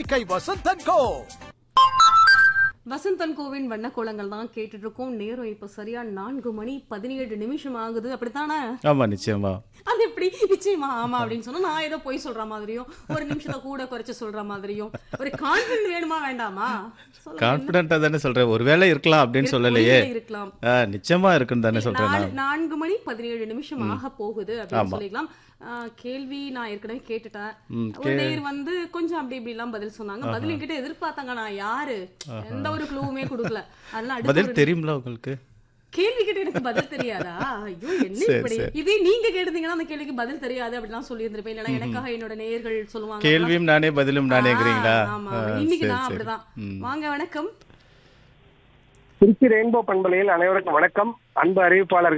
கை Vasanthan co Vasanthan கோவின் வண்ணக்கோலங்கள் தான் கேட்டுட்டு இருக்கோம் நேரம் இப்ப சரியா நான்கு மணி பதினேழு நிமிஷம் ஆகுது அப்படித்தானே ஆமா நிச்சயமா அது எப்படி நிச்சயமா ஆமா அப்படின்னு சொன்னா நான் ஏதோ போய் சொல்ற மாதிரியும் ஒரு நிமிஷத்தை கூட குறைச்சு சொல்ற மாதிரியும் ஒரு கான்பிடன்ட் வேணுமா வேண்டாமா சொல்லுங்க. கான்பிடண்டா தானே சொல்றேன் ஒருவேளை இருக்கலாம் அப்படின்னு இருக்கு, சொல்லலையே ஒருவேளை இருக்கலாம் ஆ, நிச்சயமா இருக்குன்னு தானே சொல்றேன் நாலு- நான் நான்கு மணி பதினேழு நிமிஷம் ஆக போகுது அப்படின்னு சொல்லிக்கலாம் ஆ, கேள்வி நான் ஏற்கனவே கேட்டுட்டேன் ஒரு நேர் வந்து கொஞ்சம் அப்படி இப்படி எல்லாம் பதில் சொன்னாங்க பதில் என்கிட்ட எதிர்பார்த்தாங்க நான் யாரு எந்த ஒரு க்ளூவுமே கொடுக்கல அதனால அடுத்த பதில் ஒரு தெரியுங்களா உங்களுக்கு கேள்வி கேட்டு எனக்கு பதில் தெரியாதா ஐயோ என்ன சரி, இப்படி சரி. இதே நீங்க கேட்டிருந்தீங்கன்னா அந்த கேள்விக்கு பதில் தெரியாது அப்படிலாம் சொல்லி இருந்திருப்பேன் இல்லைன்னா எனக்காக என்னோட நேயர்கள் சொல்லுவாங்க கேள்வியும் நானே பதிலும் நானேங்கிறீங்களா ஆ, ஆமா ஆ, இன்னைக்கு சரி, நான் சரி. அப்படிதான் ம். வாங்க வணக்கம் திருச்சி ரெயின்போ பண்பலையில் அனைவருக்கும் வணக்கம் அன்பு அறிவிப்பாளர்கள்